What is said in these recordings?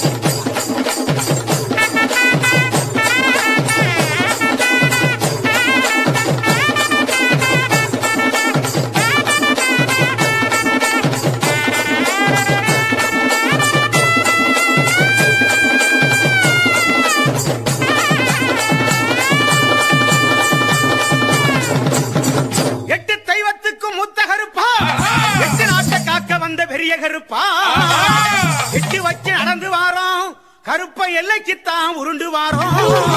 எட்டு தெய்வத்துக்கும் மூத்த கருப்பா எட்டு நாட்டை காக்க வந்த பெரிய கருப்பா எட்டு வச்சு நடந்து வாரோம் கருப்பை எல்லைக்குத்தான் உருண்டு வாரோம்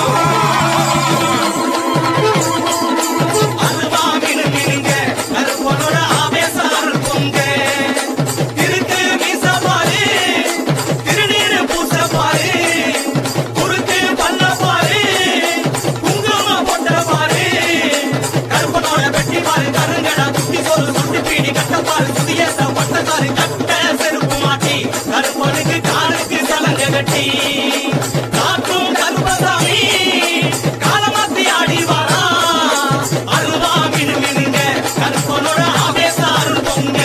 அதுவா மினு மினுங்க, கருப்பனோட ஆவேசம் அருள் பொங்க. திருக்கு மீச பாரு, திருநீறு பூச பாரு, குறுக்கு பல்ல பாரு, குங்குமம் போட்ட பாரு. கருப்பனோட வெட்டி பாரு, கருங்கடா குட்டி சோறு, சுட்டி பீடி கட்ட பாரு, சுதியேத்த பட்டக்காரு, கட்ட செருப்பு மாட்டி, கருப்பனுக்கு காலுக்கு சலங்க கட்டி காக்கும் கருப்பசாமி காலமாத்தி ஆடி வாரா அருவா மினு மினுங்க கருப்பனோட ஆவேச அருள் பொங்க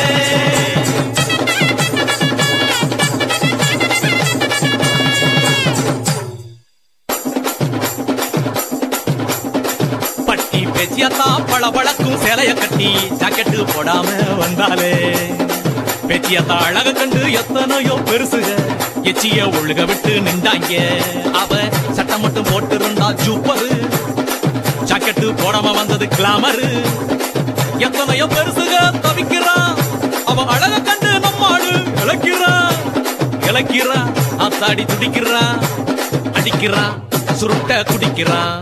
பட்டி பேச்சியத்தா பளபளக்கும் சேலைய கட்டி ஜாக்கெட்டு போடாம வந்தாலே பேச்சியத்தா அழக கண்டு எத்தனையோ பெருசுக எச்சிய ஒழுக விட்டு நின்றாங்க அவ சட்டம் மட்டும் போட்டு இருந்தா சூப்பரு ஜாக்கெட்டு போடாம வந்தது கிளாமரு எத்தனையோ பெருசுக தவிக்கிறான் அவ அழக கண்டு நம்மாடு இழக்கிறான் இழக்கிறான் ஆத்தாடி துடிக்கிறான் அடிக்கிறான் சுருட்ட குடிக்கிறான்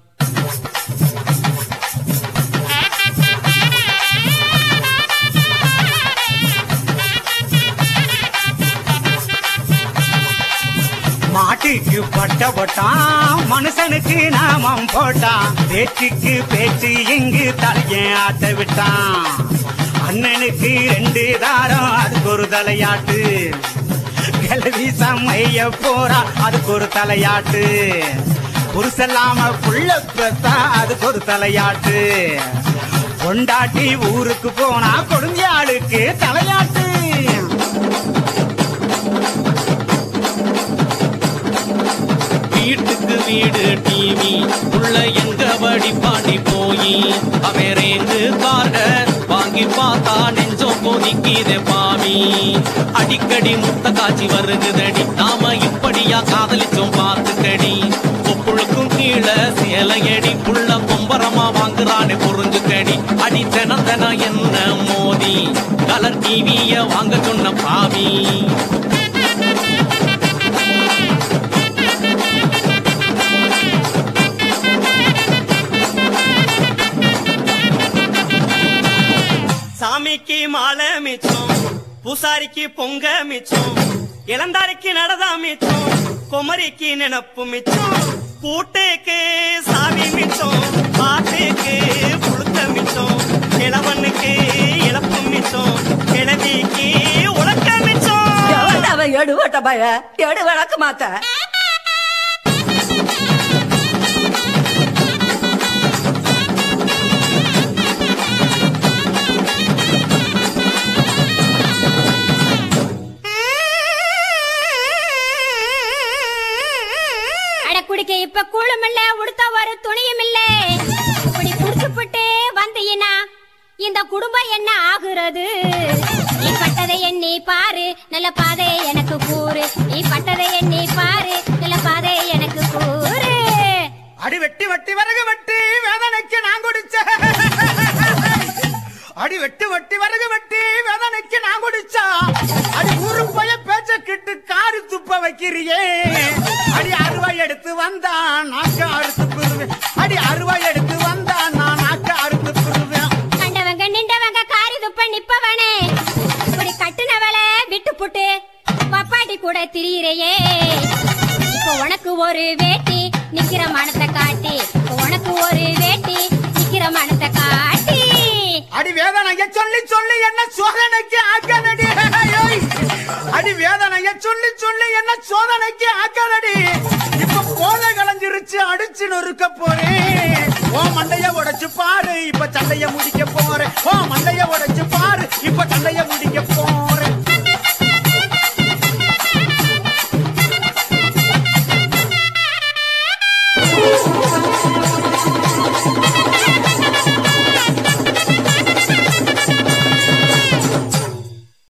மாட்டுக்கு பட்ட போட்டான் மனுஷனுக்கு நாமம் போட்டான் பேச்சுக்கு பேச்சு இங்கு தலைய ஆட்ட விட்டான் அண்ணனுக்கு ரெண்டு தாரம் அதுக்கு ஒரு தலையாட்டு கிளவி சமைய போறா அதுக்கு ஒரு தலையாட்டு புருஷல்லாம புள்ள பெத்தா அதுக்கு ஒரு தலையாட்டு கொண்டாட்டி ஊருக்கு போனா கொடுஞ்சாளுக்கு தலையாட்டு வீட்டுக்கு வீடு டிவி உள்ள எங்க வடி பாண்டி போய் அவரேந்து கார்ட வாங்கி பார்த்தா நெஞ்சம் கொதிக்குதே பாவி அடிக்கடி முத்த காட்சி வருகுதடி நாம இப்படியா காதலிச்சோம் பார்த்துக்கடி கொப்புளுக்கும் கீழே சேலையடி புள்ள கொம்பரமா வாங்குறானே புரிஞ்சுக்கடி அடி தினம் தினம் என்ன மோதி கலர் டிவிய வாங்க சொன்ன பாவி சாமிக்கு மாலை மிச்சம் பூசாரிக்கு பொங்க மிச்சம் இளந்தாரிக்கு நடதா மிச்சம் குமரிக்கு நினப்பு மிச்சம் கூட்டுக்கு சாவி மிச்சம் பாட்டுக்கு புழுத்த மிச்சம் கிழவனுக்கு இழப்பு மிச்சம் கிழவிக்கு உலக்க மிச்சம் எவன்டா எடுவட்ட பய எடு விளக்க மாத்த அட குடிக்க இப்ப கூழும் இல்ல உடுத்த ஒரு துணியும் இல்ல இப்படி குடிச்சு புட்டு வந்தீனா இந்த குடும்பம் என்ன ஆகுறது நீ பட்டதை எண்ணி பாரு நல்ல பாதை எனக்கு கூறு நீ பட்டதை எண்ணி பாரு நல்ல பாதை எனக்கு கூறு அடி வெட்டி வெட்டி விறகு வெட்டி வேதனைக்கு நான் குடிச்ச அடி வெட்டி வெட்டி விறகு வெட்டி வேதனைக்கு நான் குடிச்சா அடி ஊரு போய பேச்ச கிட்டு காரி துப்ப வைக்கிறியே அடி அருவாய் எடுத்து வந்தா நாக்க அறுத்து பிடுவேன் அடி அருவாய் எடுத்து வந்தா நான் நாக்க அறுத்து பிடுவேன் கண்டவங்க நின்றவங்க காரி துப்ப நிப்பவனே இப்படி கட்டுனவள விட்டு புட்டு பப்பாட்டி கூட திரியிறையே இப்போ உனக்கு ஒரு வேட்டி நிக்கிற மனத்தை காட்டி இப்போ உனக்கு ஒரு வேட்டி நிக்கிற மனத்தை காட்டி அடி வேதனைய சொல்லி சொல்லி என்ன சோதனைக்கு ஆக்காதடி ஐயோய். அடி வேதனைய சொல்லி சொல்லி என்ன சோதனைக்கு ஆக்காதடி இப்ப போத கலைஞ்சிருச்சு அடிச்சு நொறுக்க போறேன் ஓ மண்டைய உடைச்சு பாரு இப்ப சண்டைய முடிக்க போறேன் ஓ மண்டைய உடைச்சு பாரு இப்ப சண்டைய முடிக்க போறேன்